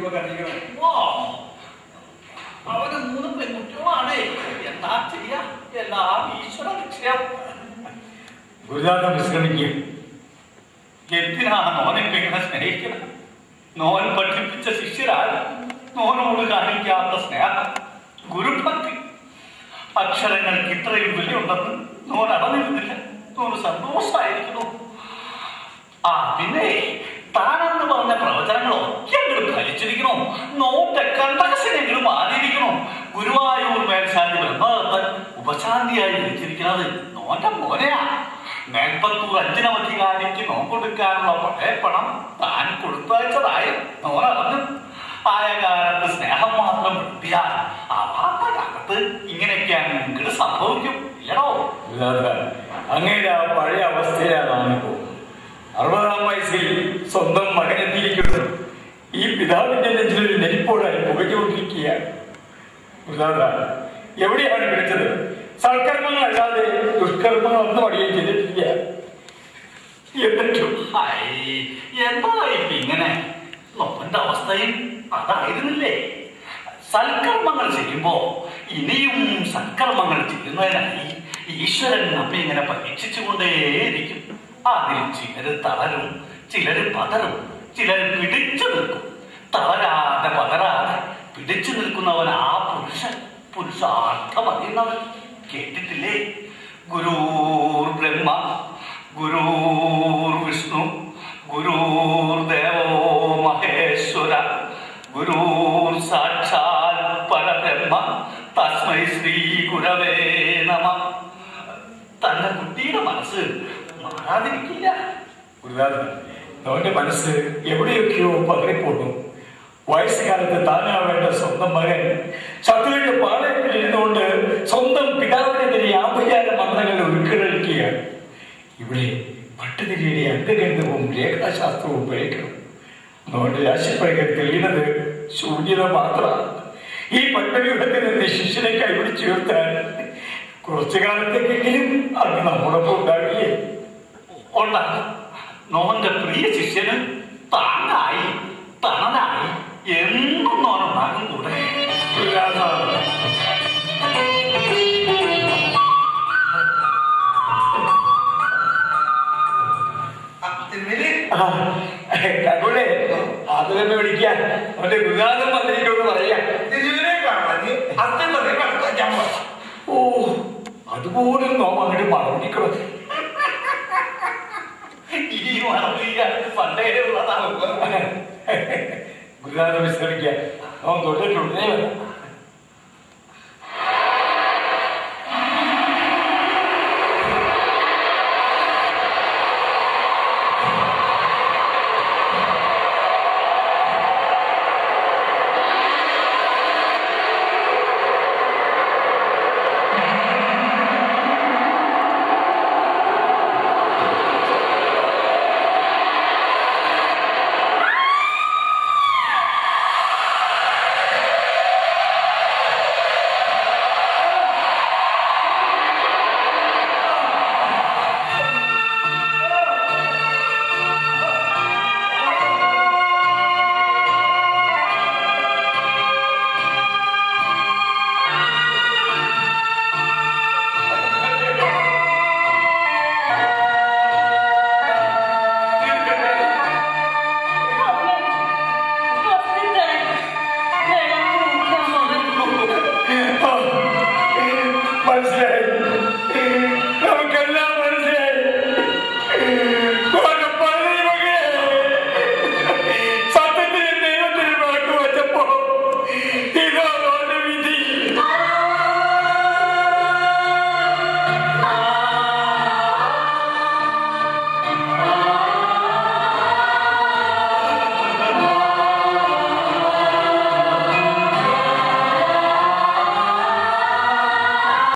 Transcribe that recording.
ഇപ്പൊ കണ്ടിരിക്കണേ ഓ, അവന് മൂന്ന് പെൺകുട്ടികളാണ് എന്താ ചെയ്യാ എല്ലാം ഈശ്വര നിശ്ചയം ഗുരുനാഥൻ വിശ്രമിക്കും എന്തിനാ നോനൊക്കെ ഇങ്ങനെ സ്നേഹിക്കണം നോൻ പഠിപ്പിച്ച ശിഷ്യരാൽ നോനോട് കാണിക്കാത്ത സ്നേഹം ഗുരുഭക്തി അക്ഷരങ്ങൾക്ക് ഇത്രയും വിലയുണ്ടെന്ന് നോൻ അറിഞ്ഞിരുന്നില്ല നോന് സന്തോഷമായിരിക്കുന്നു ആ പിന്നെ താനെന്ന് പറഞ്ഞ പ്രവചനങ്ങളൊക്കെ അങ്ങോട്ട് ഫലിച്ചിരിക്കണോ നോന്റെ കണ്ടകസിനെങ്കിലും ആദിരിക്കണോ ഗുരുവായൂർ മേൽശാന്തി ബ്രഹ്മദത്തൻ ഉപശാന്തിയായി വിളിച്ചിരിക്കുന്നത് നോന്റെ മോനെയാ മേൽപ്പത്തൂർ അഞ്ചിനമധികാരിക്ക് നോൻ കൊടുക്കാനുള്ള പഴയ പണം താൻ കൊടുത്തയച്ചതായി നോൻ അറിഞ്ഞു ആയ കാലത്ത് സ്നേഹം മാത്രം വൃത്തിയാൽ ആവാത്ത കാലത്ത് ഇങ്ങനെയൊക്കെ അങ്ങോട്ട് സംഭവിക്കും ഇല്ലടോ ഗുരുനാഥൻ അങ്ങയുടെ ആ പഴയ അവസ്ഥയിലാണ് നാമിപ്പോ അറുപതാം വയസ്സിൽ സ്വന്തം മകനെത്തിയിരിക്കുന്നു ഈ പിതാവിന്റെ നെഞ്ചിലൊരു നെരിപ്പോടായി പുകച്ചുകൊണ്ടിരിക്കുകയാണ് ഗുരുനാഥ എവിടെയാണ് വിളിച്ചത് സൽക്കർമ്മങ്ങൾ അല്ലാതെ ദുഷ്കർമ്മങ്ങൾ ഒന്നും അടിയും ചെയ്തിട്ടില്ല എന്നിട്ടും ഹായ്, എന്താ ഇപ്പൊ ഇങ്ങനെ നോന്റെ അവസ്ഥയും അതായിരുന്നില്ലേ സൽക്കർമ്മങ്ങൾ ചെയ്യുമ്പോ ഇനിയും സൽക്കർമ്മങ്ങൾ ചെയ്യുന്നതിനായി ഈശ്വരൻ നമ്മെ ഇങ്ങനെ പരീക്ഷിച്ചുകൊണ്ടേയിരിക്കും അതിൽ ചിലര് തളരും ചിലര് പതറും ചിലര് പിടിച്ചു നിൽക്കും തളരാതെ പതരാതെ പിടിച്ചു നിൽക്കുന്നവൻ ആ പുരുഷൻ പുരുഷാർത്ഥം അറിയുന്നവൻ കേട്ടിട്ടില്ലേ ഗുരുർ ബ്രഹ്മ ഗുരുർ വിഷ്ണു ഗുരുർ ദേവോ മഹേശ്വര ഗുരുർ സാക്ഷാൽ പരബ്രഹ്മ തസ്മൈ ശ്രീ ഗുരവേ നമ തന്റെ കുട്ടിയുടെ മനസ്സ് മാറാതിരിക്കില്ല ഗുരുനാഥൻ അവന്റെ മനസ്സ് എവിടെയൊക്കെയോ പതറിപ്പോന്നു വയസ്സുകാലത്ത് താനാവേണ്ട സ്വന്തം മകൻ ശത്രുവിന്റെ പാളയത്തിൽ ഇരുന്നുകൊണ്ട് സ്വന്തം പിതാവിനെതിരെ ആഭിചാര മന്ത്രങ്ങൾ ഉരുക്കിടക്കുകയാണ് ഇവിടെ ഭട്ടതിരിയുടെ അംഗഗണിതവും രേഖാശാസ്ത്രവും പിഴയ്ക്കണം അതുകൊണ്ട് രാശിപ്പഴകൻ തെളിയുന്നത് ശൂന്യത മാത്രമാണ് ഈ പത്മവ്യൂഹത്തിൽ നിന്ന് ശിഷ്യനെ കൈപിടിച്ചു ഉയർത്താൻ കുറച്ചു കാലത്തേക്കെങ്കിലും അങ്ങ് നമ്മോടൊപ്പം ഉണ്ടാവില്ലേ ഉണ്ടാകും നോന്റെ പ്രിയ ശിഷ്യന് താങ്ങായി തണലായി എന്നും നോനുണ്ടാകും കൂടെ കരുണേ അത് തന്നെ വിളിക്കാൻ അവന്റെ ഗുരുനാഥൻ വന്നിരിക്കുമെന്ന് പറയാ ഓ അതുപോലും നോം അങ്ങോട്ട് മറന്നിക്കണം ഈ മറന്നില്ല പണ്ടേ ഉള്ളതാണ് ഗുരുനാഥൻ വിശ്രമിക്കാൻ അവൻ തൊട്ടിട്ടുണ്ടേ